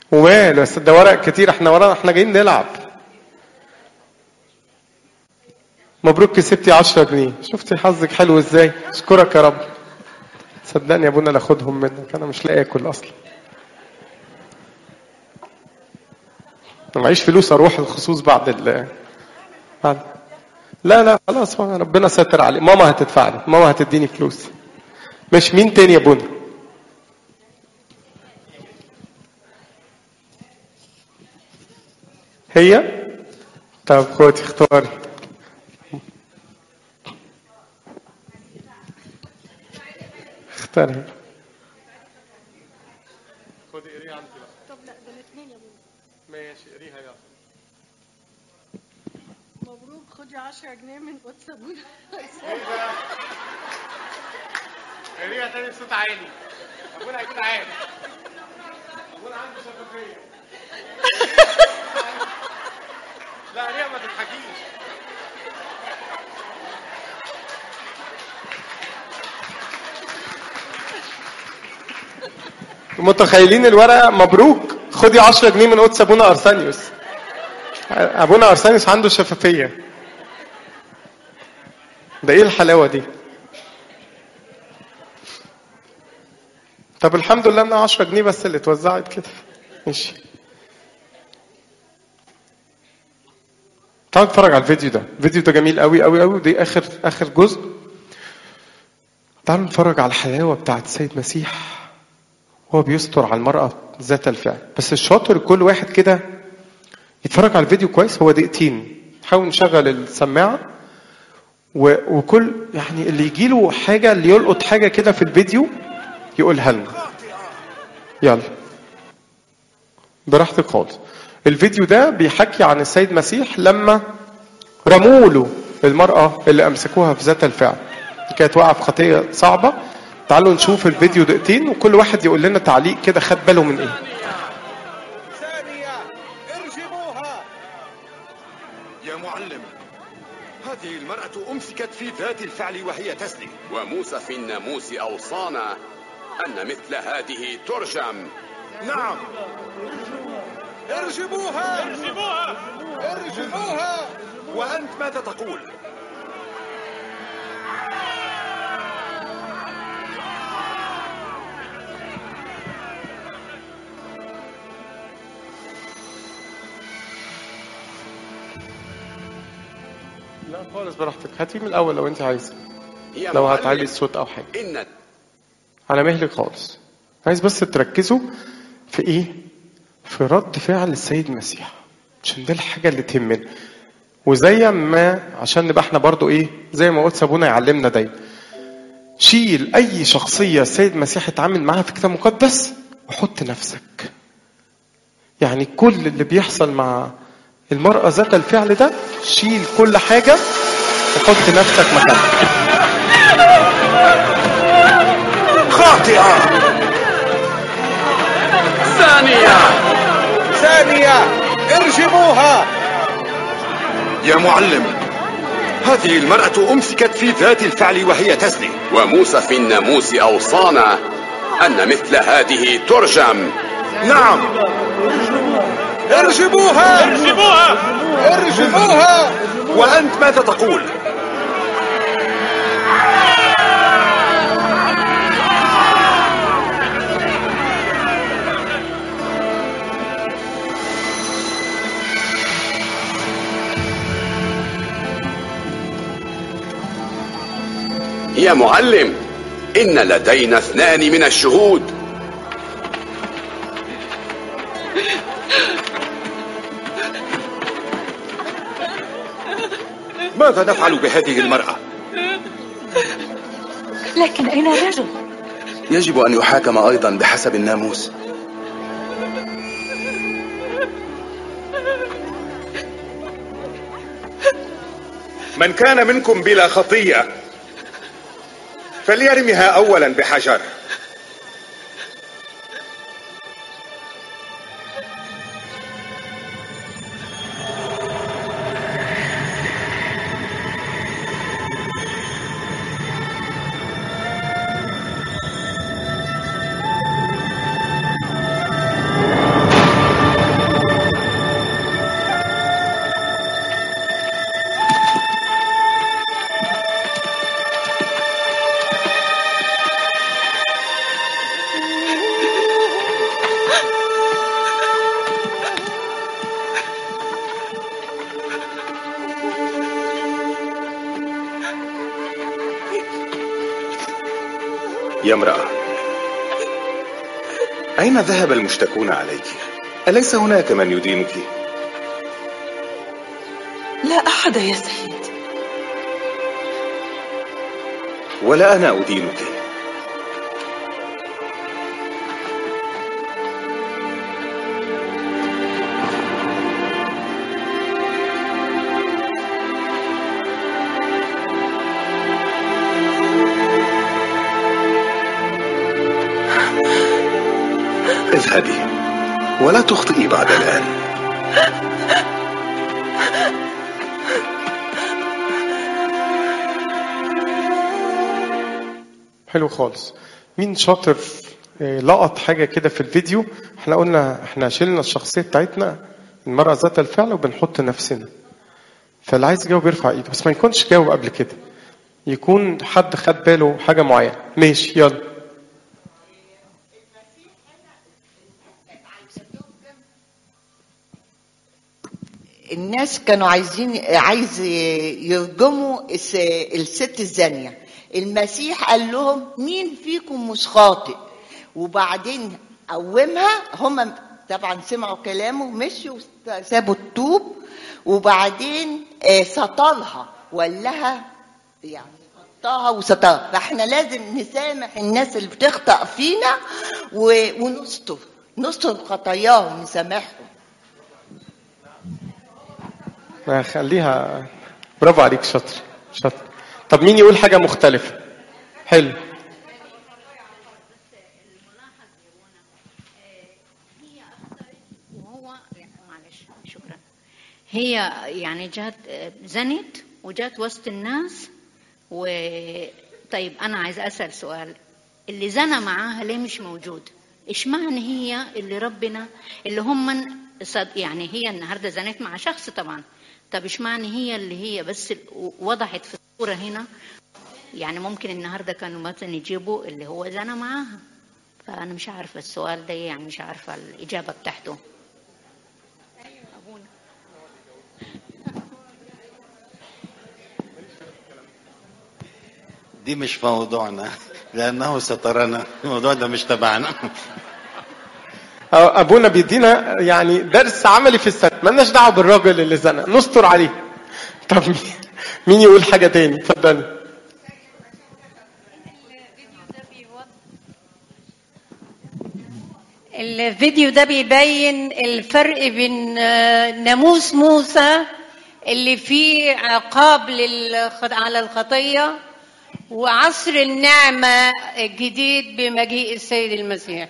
وماله بس ده ورق كتير احنا ورانا احنا جايين نلعب مبروك كسبتي 10 جنيه شفتي حظك حلو ازاي اشكرك يا رب صدقني يا ابونا لا اخدهم منك انا مش لاقي اكل اصلا أنا معيش فلوس اروح الخصوص بعد ال بعد لا لا خلاص هو ربنا ساتر علي ماما هتدفع لي ماما هتديني فلوس مش مين تاني يا ابونا هي طب خدي اختاري اختاري خدي قريها انت بقى طب لا ده الاثنين يا ابونا ماشي قريها يلا مبروك خدي 10 جنيه من قدس ابونا قريها تاني بصوت عالي ابونا هيكون عالي ابونا عنده شفافيه لا قريها ما تضحكيش متخيلين الورقه مبروك خدي 10 جنيه من قدس ابونا ارسانيوس ابونا ارسانيوس عنده شفافيه ده ايه الحلاوه دي طب الحمد لله ان 10 جنيه بس اللي اتوزعت كده ماشي تعالوا نتفرج على الفيديو ده الفيديو ده جميل قوي قوي قوي ودي اخر اخر جزء تعالوا نتفرج على الحلاوه بتاعت السيد مسيح هو بيستر على المرأة ذات الفعل بس الشاطر كل واحد كده يتفرج على الفيديو كويس هو دقيقتين نحاول نشغل السماعة و... وكل يعني اللي يجي له حاجة اللي يلقط حاجة كده في الفيديو يقولها لنا يلا براحتك خالص الفيديو ده بيحكي عن السيد مسيح لما رموا له المرأة اللي أمسكوها في ذات الفعل كانت واقعة في خطية صعبة تعالوا نشوف الفيديو دقيقتين وكل واحد يقول لنا تعليق كده خد باله من ايه ثانية ارجموها يا معلم هذه المرأة أمسكت في ذات الفعل وهي تزني وموسى في الناموس أوصانا أن مثل هذه ترجم نعم ارجموها ارجموها ارجموها وأنت ماذا تقول لا خالص براحتك هاتي من الاول لو انت عايزه يا لو معلم، هتعلي الصوت او حاجه إن على مهلك خالص عايز بس تركزوا في ايه في رد فعل السيد المسيح عشان ده الحاجه اللي تهمنا وزي ما عشان نبقى احنا برضو ايه زي ما قلت ابونا يعلمنا دايما شيل اي شخصيه السيد المسيح اتعامل معاها في الكتاب المقدس وحط نفسك يعني كل اللي بيحصل مع المرأة ذات الفعل ده شيل كل حاجة وحط نفسك مكانها خاطئة ثانية ثانية ارجموها يا معلم هذه المرأة أمسكت في ذات الفعل وهي تزني وموسى في الناموس أوصانا أن مثل هذه ترجم نعم ارجموها ارجموها ارجموها وأنت ماذا تقول يا معلم إن لدينا اثنان من الشهود ماذا نفعل بهذه المرأة لكن أين الرجل؟ يجب أن يحاكم أيضا بحسب الناموس من كان منكم بلا خطية فليرمها أولا بحجر يا امرأة أين ذهب المشتكون عليك؟ أليس هناك من يدينك؟ لا أحد يا سيد ولا أنا أدينك اذهبي ولا تخطئي بعد الآن حلو خالص مين شاطر آه، لقط حاجة كده في الفيديو احنا قلنا احنا شلنا الشخصية بتاعتنا المرأة ذات الفعل وبنحط نفسنا فاللي عايز يجاوب يرفع ايده بس ما يكونش جاوب قبل كده يكون حد خد باله حاجة معينة ماشي يلا الناس كانوا عايزين عايز يرجموا الس- الست الزانية المسيح قال لهم مين فيكم مش خاطئ وبعدين قومها هم طبعا سمعوا كلامه مشوا سابوا الطوب وبعدين آه، سطلها ولها يعني حطها وسترها فاحنا لازم نسامح الناس اللي بتخطأ فينا و- ونستر نستر خطاياهم نسامحهم خليها برافو عليك شاطر شاطر طب مين يقول حاجة مختلفة حلو وهو معلش شكرا هي يعني جات زنت وجات وسط الناس و طيب انا عايز اسال سؤال اللي زنى معاها ليه مش موجود ايش معنى هي اللي ربنا اللي هم صد يعني هي النهارده زنت مع شخص طبعا طب ايش معنى هي اللي هي بس وضحت في الصوره هنا يعني ممكن النهارده كانوا مثلا يجيبوا اللي هو زنى معاها فانا مش عارفه السؤال ده يعني مش عارفه الاجابه بتاعته دي مش موضوعنا لأنه سترنا الموضوع ده مش تبعنا ابونا بيدينا يعني درس عملي في الستر مالناش دعوه بالراجل اللي زنى نستر عليه طب مين- مين يقول حاجه تاني اتفضلي الفيديو ده بيبين الفرق بين آه، ناموس موسى اللي فيه عقاب للخ- على الخطية وعصر النعمة الجديد بمجيء السيد المسيح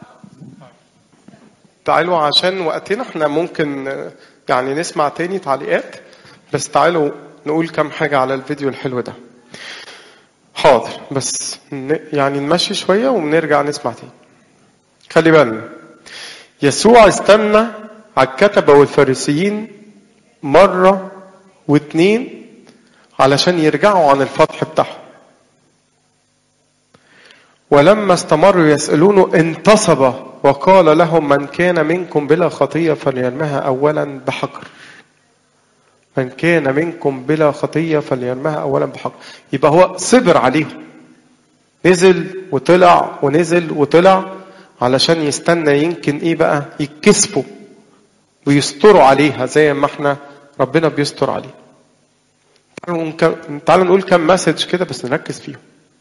تعالوا عشان وقتنا احنا ممكن آه، يعني نسمع تاني تعليقات بس تعالوا نقول كم حاجة على الفيديو الحلو ده حاضر بس ن- يعني نمشي شوية ونرجع نسمع تاني خلي بالنا يسوع استنى على الكتبة والفارسيين مرة واتنين علشان يرجعوا عن الفتح بتاعهم ولما استمروا يسألونه انتصب وقال لهم من كان منكم بلا خطية فليرمها أولا بحجر من كان منكم بلا خطية فليرمها أولا بحجر يبقى هو صبر عليهم نزل وطلع ونزل وطلع علشان يستنى يمكن ايه بقى يتكسفوا ويستروا عليها زي ما احنا ربنا بيستر عليه تعالوا نك- تعالوا نقول كم مسج كده بس نركز فيهم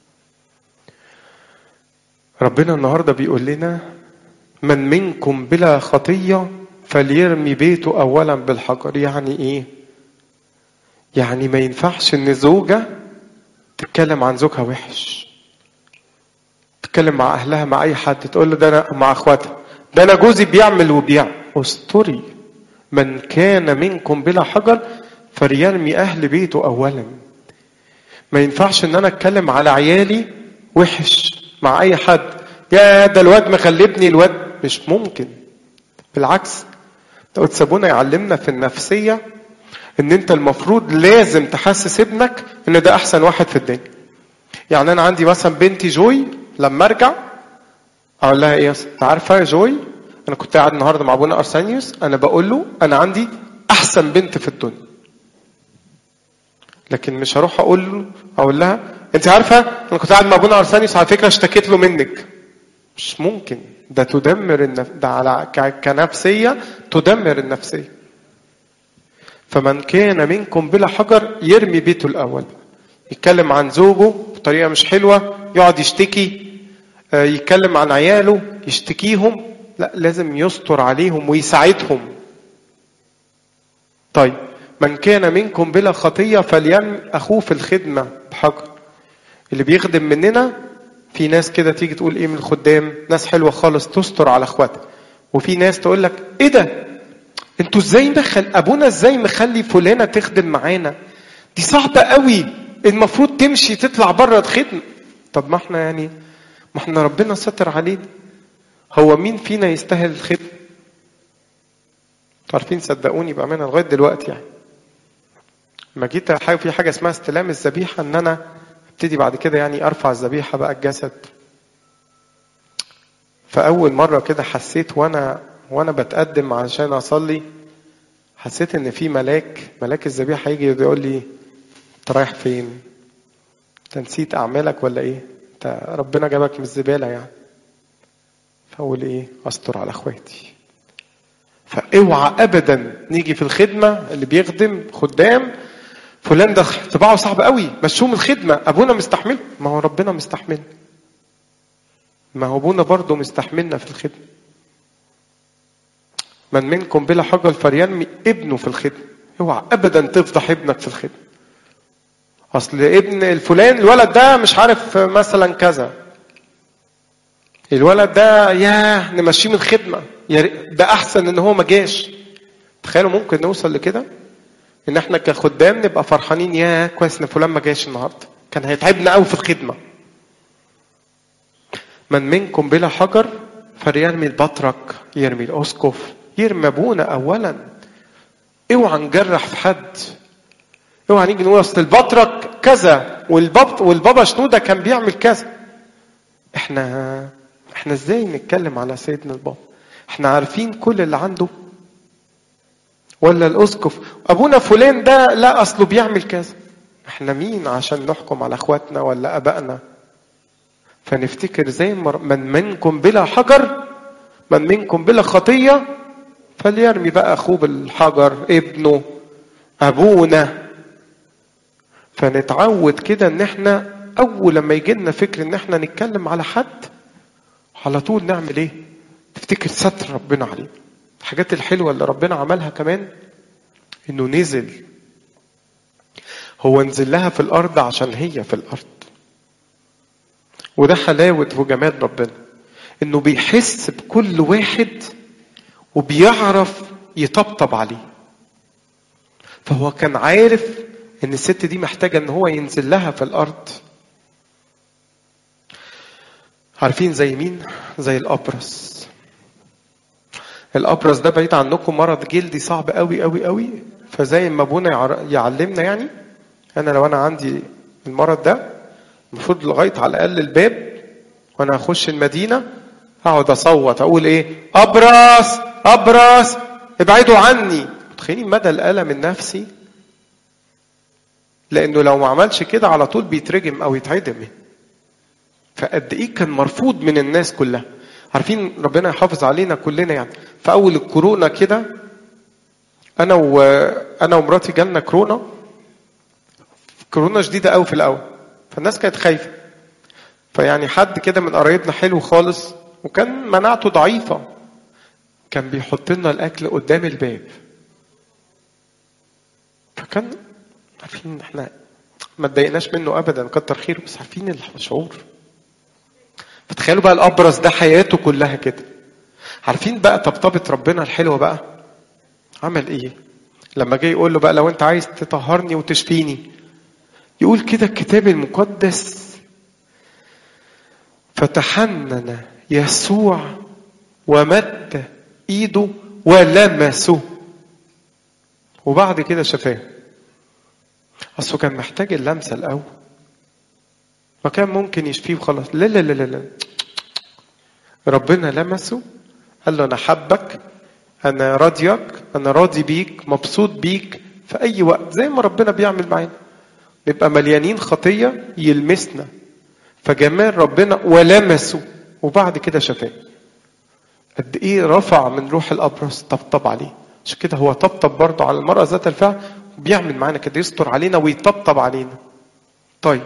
ربنا النهارده بيقول لنا من منكم بلا خطية فليرمي بيته أولا بالحجر يعني إيه؟ يعني ما ينفعش إن زوجة تتكلم عن زوجها وحش تتكلم مع أهلها مع أي حد تقول له ده أنا مع أخواتها ده أنا جوزي بيعمل وبيعمل استري من كان منكم بلا حجر فليرمي أهل بيته أولا ما ينفعش إن أنا أتكلم على عيالي وحش مع أي حد يا ده الواد مغلبني الواد مش ممكن بالعكس ده سابونا يعلمنا في النفسية ان انت المفروض لازم تحسس ابنك ان ده احسن واحد في الدنيا يعني انا عندي مثلا بنتي جوي لما ارجع اقول لها ايه انت عارفه يا جوي انا كنت قاعد النهارده مع ابونا ارسانيوس انا بقول له انا عندي احسن بنت في الدنيا لكن مش هروح اقول له اقول لها انت عارفه انا كنت قاعد مع ابونا ارسانيوس على فكره اشتكيت له منك مش ممكن ده تدمر النف... ده على ك... كنفسيه تدمر النفسيه فمن كان منكم بلا حجر يرمي بيته الاول يتكلم عن زوجه بطريقه مش حلوه يقعد يشتكي آه، يتكلم عن عياله يشتكيهم لا لازم يستر عليهم ويساعدهم طيب من كان منكم بلا خطية فليرمي أخوه في الخدمة بحجر اللي بيخدم مننا في ناس كده تيجي تقول ايه من الخدام ناس حلوة خالص تستر على اخواتها وفي ناس تقول لك ايه ده انتوا ازاي مخل ابونا ازاي مخلي فلانة تخدم معانا دي صعبة قوي المفروض تمشي تطلع بره الخدمة طب ما احنا يعني ما احنا ربنا ستر علينا هو مين فينا يستاهل الخدمة انتوا عارفين صدقوني بأمانة لغاية دلوقتي يعني لما جيت حاجة في حاجة اسمها استلام الذبيحة ان انا ابتدي بعد كده يعني ارفع الذبيحة بقى الجسد فأول مرة كده حسيت وانا وانا بتقدم عشان اصلي حسيت ان في ملاك ملاك الذبيحة هيجي يقول لي انت رايح فين؟ انت نسيت اعمالك ولا ايه؟ انت ربنا جابك من الزبالة يعني فاقول ايه؟ استر على اخواتي فاوعى ابدا نيجي في الخدمه اللي بيخدم خدام فلان ده طباعه صعب قوي مشوه من الخدمه ابونا مستحمل ما هو ربنا مستحمل ما هو ابونا برضه مستحملنا في الخدمه من منكم بلا حجر فليرمي ابنه في الخدمه اوعى ابدا تفضح ابنك في الخدمه اصل ابن الفلان الولد ده مش عارف مثلا كذا الولد ده ياه نمشيه من الخدمه يا ري- ده احسن ان هو ما جاش تخيلوا ممكن نوصل لكده ان احنا كخدام نبقى فرحانين يا كويس ان فلان ما جاش النهارده كان هيتعبنا قوي في الخدمه من منكم بلا حجر فليرمي البطرك يرمي الاسقف يرمي ابونا اولا اوعى نجرح في حد اوعى نيجي نقول اصل البطرك كذا والباب والبابا شنوده كان بيعمل كذا احنا احنا ازاي نتكلم على سيدنا البابا احنا عارفين كل اللي عنده ولا الاسقف ابونا فلان ده لا اصله بيعمل كذا احنا مين عشان نحكم على اخواتنا ولا ابائنا فنفتكر زي ما من منكم بلا حجر من منكم بلا خطيه فليرمي بقى اخوه بالحجر ابنه ابونا فنتعود كده ان احنا اول لما يجي لنا فكر ان احنا نتكلم على حد على طول نعمل ايه تفتكر ستر ربنا عليه الحاجات الحلوه اللي ربنا عملها كمان انه نزل هو نزل لها في الارض عشان هي في الارض وده حلاوه وجمال ربنا انه بيحس بكل واحد وبيعرف يطبطب عليه فهو كان عارف ان الست دي محتاجه ان هو ينزل لها في الارض عارفين زي مين زي الابرص الابرص ده بعيد عنكم مرض جلدي صعب قوي قوي قوي فزي ما ابونا يعر- يعلمنا يعني انا لو انا عندي المرض ده المفروض لغايه على الاقل الباب وانا اخش المدينه اقعد اصوت اقول ايه ابرص ابرص ابعدوا عني متخيلين مدى الالم النفسي لانه لو ما عملش كده على طول بيترجم او يتعدم فقد ايه كان مرفوض من الناس كلها عارفين ربنا يحافظ علينا كلنا يعني في اول الكورونا كده انا و انا ومراتي جالنا كورونا كورونا شديده قوي في الاول فالناس كانت خايفه فيعني حد كده من قرايبنا حلو خالص وكان مناعته ضعيفه كان بيحط لنا الاكل قدام الباب فكان عارفين احنا ما اتضايقناش منه ابدا كتر خيره بس عارفين الشعور فتخيلوا بقى الابرص ده حياته كلها كده عارفين بقى طبطبة ربنا الحلوة بقى عمل ايه لما جاي يقول له بقى لو انت عايز تطهرني وتشفيني يقول كده الكتاب المقدس فتحنن يسوع ومد ايده ولمسه وبعد كده شفاه اصله كان محتاج اللمسه الاول ما كان ممكن يشفيه وخلاص لا لا لا لا لا ربنا لمسه قال له انا حبك انا راضيك انا راضي بيك مبسوط بيك في اي وقت زي ما ربنا بيعمل معانا نبقى مليانين خطية يلمسنا فجمال ربنا ولمسه وبعد كده شفاه قد ايه رفع من روح الابرص طبطب عليه عشان كده هو طبطب برضه على المرأة ذات الفعل وبيعمل معانا كده يستر علينا ويطبطب علينا طيب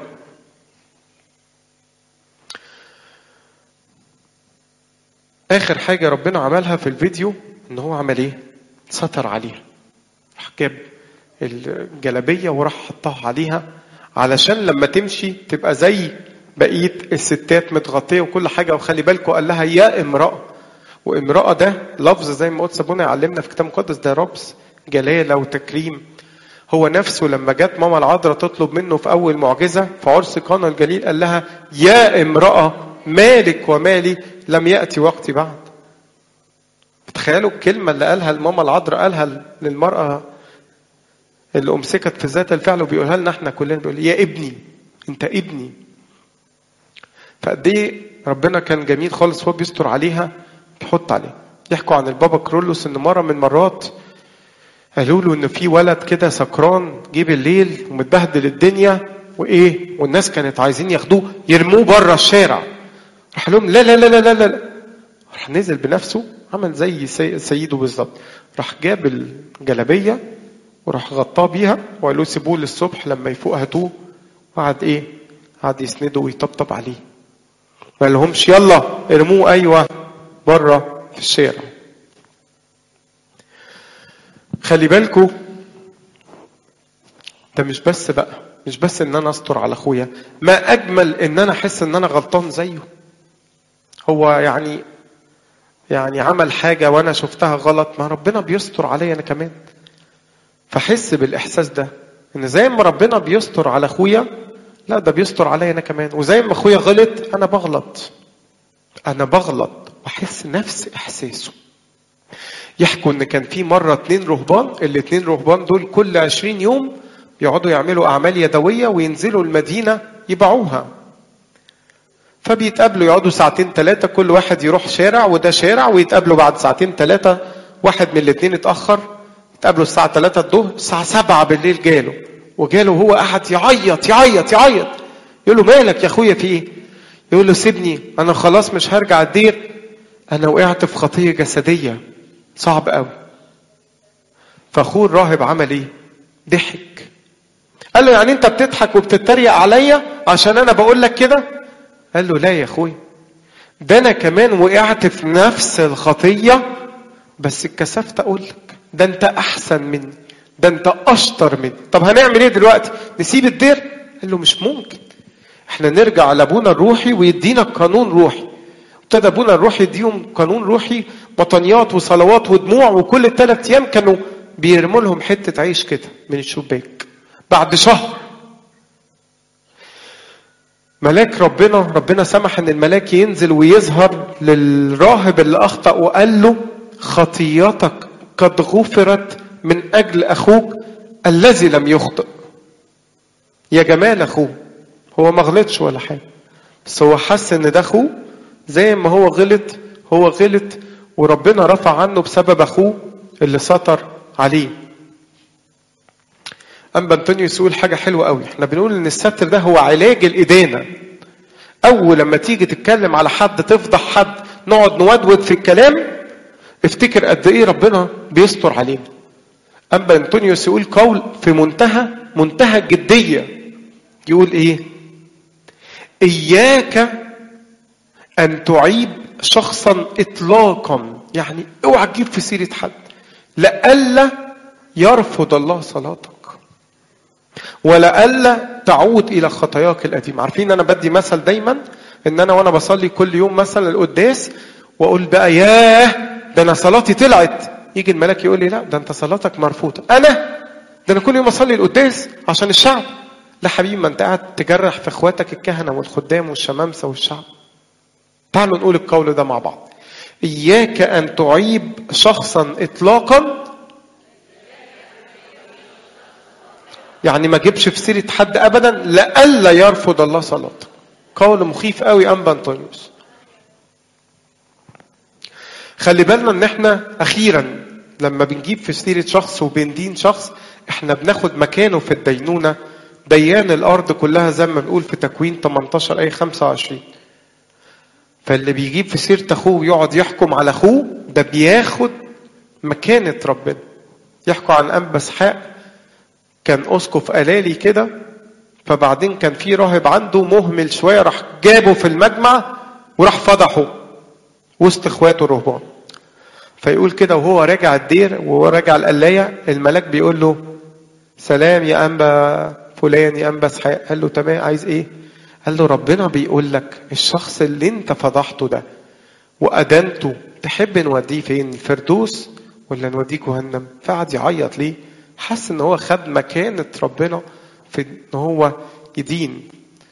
اخر حاجة ربنا عملها في الفيديو ان هو عمل ايه ستر عليها راح جاب الجلابية وراح حطها عليها علشان لما تمشي تبقى زي بقية الستات متغطية وكل حاجة وخلي بالكم قال لها يا امرأة وامرأة ده لفظ زي ما قلت سابونا يعلمنا في كتاب مقدس ده ربس جلالة وتكريم هو نفسه لما جت ماما العذراء تطلب منه في أول معجزة في عرس قانا الجليل قال لها يا امرأة مالك ومالي لم يأتي وقتي بعد تخيلوا الكلمة اللي قالها الماما العذراء قالها للمرأة اللي أمسكت في ذات الفعل وبيقولها لنا احنا كلنا بيقول يا ابني انت ابني فقد ايه ربنا كان جميل خالص هو بيستر عليها بيحط عليه يحكوا عن البابا كرولوس ان مره من مرات قالوا له ان في ولد كده سكران جه بالليل ومتبهدل الدنيا وايه والناس كانت عايزين ياخدوه يرموه بره الشارع راح لهم لا لا لا لا لا لا راح نزل بنفسه عمل زي سي- سيده بالظبط راح جاب الجلابيه وراح غطاه بيها وقال له سيبوه للصبح لما يفوق هاتوه وقعد ايه قعد يسنده ويطبطب عليه ما لهمش يلا ارموه ايوه بره في الشارع خلي بالكوا ده مش بس بقى مش بس ان انا استر على اخويا ما اجمل ان انا احس ان انا غلطان زيه هو يعني يعني عمل حاجه وانا شفتها غلط ما ربنا بيستر عليا انا كمان فحس بالاحساس ده ان زي ما ربنا بيستر على اخويا لا ده بيستر عليا انا كمان وزي ما اخويا غلط انا بغلط انا بغلط واحس نفس احساسه يحكوا ان كان في مره اتنين رهبان الاتنين رهبان دول كل عشرين يوم يقعدوا يعملوا اعمال يدويه وينزلوا المدينه يبيعوها فبيتقابلوا يقعدوا ساعتين ثلاثه كل واحد يروح شارع وده شارع ويتقابلوا بعد ساعتين ثلاثه واحد من الاتنين اتاخر اتقابلوا الساعه 3 الظهر الساعه 7 بالليل جاله وجاله وهو قاعد يعيط يعيط يعيط يقول له مالك يا اخويا في ايه يقول له سيبني انا خلاص مش هرجع الدير انا وقعت في خطيه جسديه صعب قوي فاخوه الراهب عمل ايه ضحك قال له يعني انت بتضحك وبتتريق عليا عشان انا بقول لك كده قال له لا يا اخويا ده انا كمان وقعت في نفس الخطيه بس اتكسفت اقول لك ده انت احسن مني ده انت اشطر مني طب هنعمل ايه دلوقتي نسيب الدير قال له مش ممكن احنا نرجع لابونا الروحي ويدينا قانون روحي ابتدى ابونا الروحي يديهم قانون روحي بطنيات وصلوات ودموع وكل ثلاث ايام كانوا بيرموا لهم حته عيش كده من الشباك بعد شهر ملاك ربنا ربنا سمح ان الملاك ينزل ويظهر للراهب اللي اخطا وقال له خطيتك قد غفرت من اجل اخوك الذي لم يخطئ يا جمال اخوه هو ما غلطش ولا حاجه بس هو حس ان ده اخوه زي ما هو غلط هو غلط وربنا رفع عنه بسبب اخوه اللي سطر عليه أما أنطونيوس يقول حاجة حلوة قوي احنا بنقول إن الستر ده هو علاج الإدانة أول لما تيجي تتكلم على حد تفضح حد نقعد نودود في الكلام افتكر قد إيه ربنا بيستر علينا أما أنطونيوس يقول قول في منتهى منتهى الجدية يقول إيه إياك أن تعيب شخصا إطلاقا يعني اوعى تجيب في سيرة حد لئلا يرفض الله صلاتك ولئلا تعود الى خطاياك القديمه عارفين انا بدي مثل دايما ان انا وانا بصلي كل يوم مثلا القداس واقول بقى ياه ده انا صلاتي طلعت يجي الملاك يقول لي لا ده انت صلاتك مرفوضه انا ده انا كل يوم اصلي القداس عشان الشعب لا حبيبي ما انت قاعد تجرح في اخواتك الكهنه والخدام والشمامسه والشعب تعالوا نقول القول ده مع بعض اياك ان تعيب شخصا اطلاقا يعني ما جيبش في سيرة حد أبدا لئلا يرفض الله صلاتك قول مخيف قوي أنبا أنطونيوس خلي بالنا ان احنا اخيرا لما بنجيب في سيرة شخص وبندين شخص احنا بناخد مكانه في الدينونة ديان الارض كلها زي ما بيقول في تكوين 18 اي 25 فاللي بيجيب في سيره اخوه ويقعد يحكم على اخوه ده بياخد مكانه ربنا يحكوا عن انبا اسحاق كان اسقف الالي كده فبعدين كان في راهب عنده مهمل شويه راح جابه في المجمع وراح فضحه وسط اخواته الرهبان فيقول كده وهو راجع الدير وهو راجع القلايه الملاك بيقول له سلام يا انبا فلان يا انبا اسحاق قال له تمام عايز ايه قال له ربنا بيقول لك الشخص اللي انت فضحته ده وادنته تحب نوديه فين الفردوس ولا نوديه جهنم فقعد يعيط ليه حس ان هو خد مكانه ربنا في ان هو يدين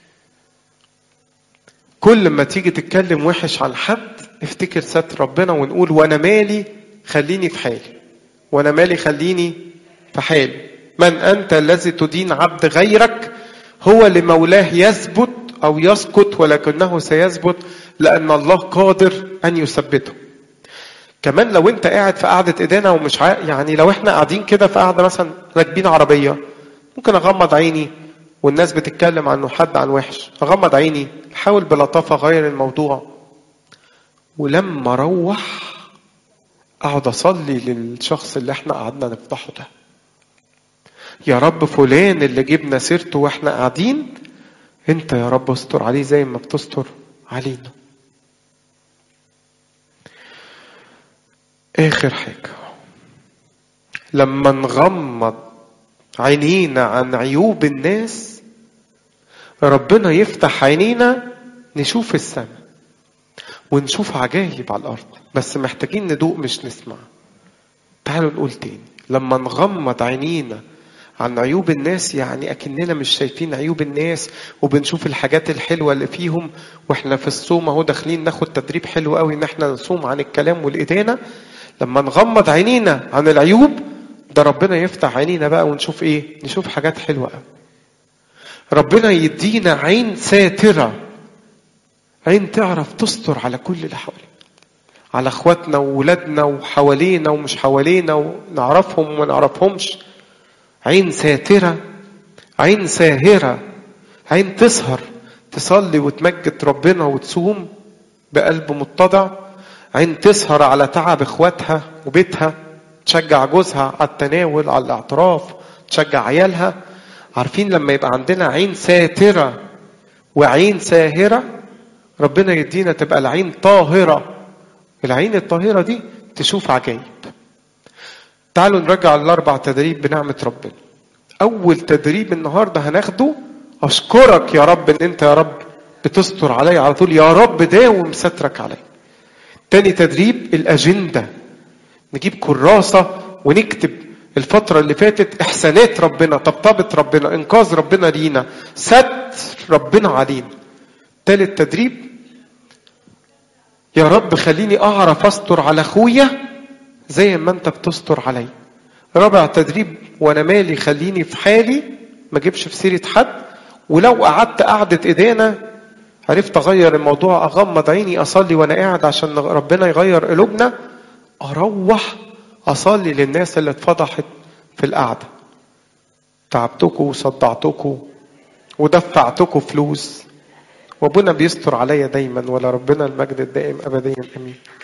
كل ما تيجي تتكلم وحش عن حد افتكر ستر ربنا ونقول وانا مالي خليني في حالي وانا مالي خليني في حالي من انت الذي تدين عبد غيرك هو لمولاه يثبت او يسقط ولكنه سيثبت لان الله قادر ان يثبته كمان لو انت قاعد في قعده ايدينا ومش عا... يعني لو احنا قاعدين كده في قعده مثلا راكبين عربيه ممكن اغمض عيني والناس بتتكلم عنه حد عن وحش اغمض عيني احاول بلطافه اغير الموضوع ولما اروح اقعد اصلي للشخص اللي احنا قعدنا نفضحه ده يا رب فلان اللي جبنا سيرته واحنا قاعدين انت يا رب استر عليه زي ما بتستر علينا اخر حاجه لما نغمض عينينا عن عيوب الناس ربنا يفتح عينينا نشوف السماء ونشوف عجائب على الارض بس محتاجين ندوق مش نسمع تعالوا نقول تاني لما نغمض عينينا عن عيوب الناس يعني اكننا مش شايفين عيوب الناس وبنشوف الحاجات الحلوه اللي فيهم واحنا في الصوم اهو داخلين ناخد تدريب حلو قوي ان احنا نصوم عن الكلام والادانه لما نغمض عينينا عن العيوب ده ربنا يفتح عينينا بقى ونشوف ايه نشوف حاجات حلوه قوي ربنا يدينا عين ساتره عين تعرف تستر على كل اللي حوالينا على اخواتنا وولادنا وحوالينا ومش حوالينا ونعرفهم وما نعرفهمش عين ساترة عين ساهرة عين تسهر تصلي وتمجد ربنا وتصوم بقلب متضع عين تسهر على تعب اخواتها وبيتها تشجع جوزها على التناول على الاعتراف تشجع عيالها عارفين لما يبقى عندنا عين ساترة وعين ساهرة ربنا يدينا تبقى العين طاهرة العين الطاهرة دي تشوف عجائب تعالوا نرجع الأربع تدريب بنعمة ربنا أول تدريب النهاردة هناخده أشكرك يا رب إن أنت يا رب بتستر عليا على طول يا رب داوم سترك عليا تاني تدريب الأجندة نجيب كراسة ونكتب الفترة اللي فاتت إحسانات ربنا طبطبة ربنا إنقاذ ربنا لينا ستر ربنا علينا تالت تدريب يا رب خليني أعرف أستر على أخويا زي ما أنت بتستر عليا رابع تدريب وأنا مالي خليني في حالي ما اجيبش في سيرة حد ولو قعدت قعدة إيدينا عرفت أغير الموضوع أغمض عيني أصلي وأنا قاعد عشان ربنا يغير قلوبنا أروح أصلي للناس اللي اتفضحت في القعدة تعبتكم وصدعتكم ودفعتكم فلوس وابونا بيستر عليا دايما ولا ربنا المجد الدائم ابديا امين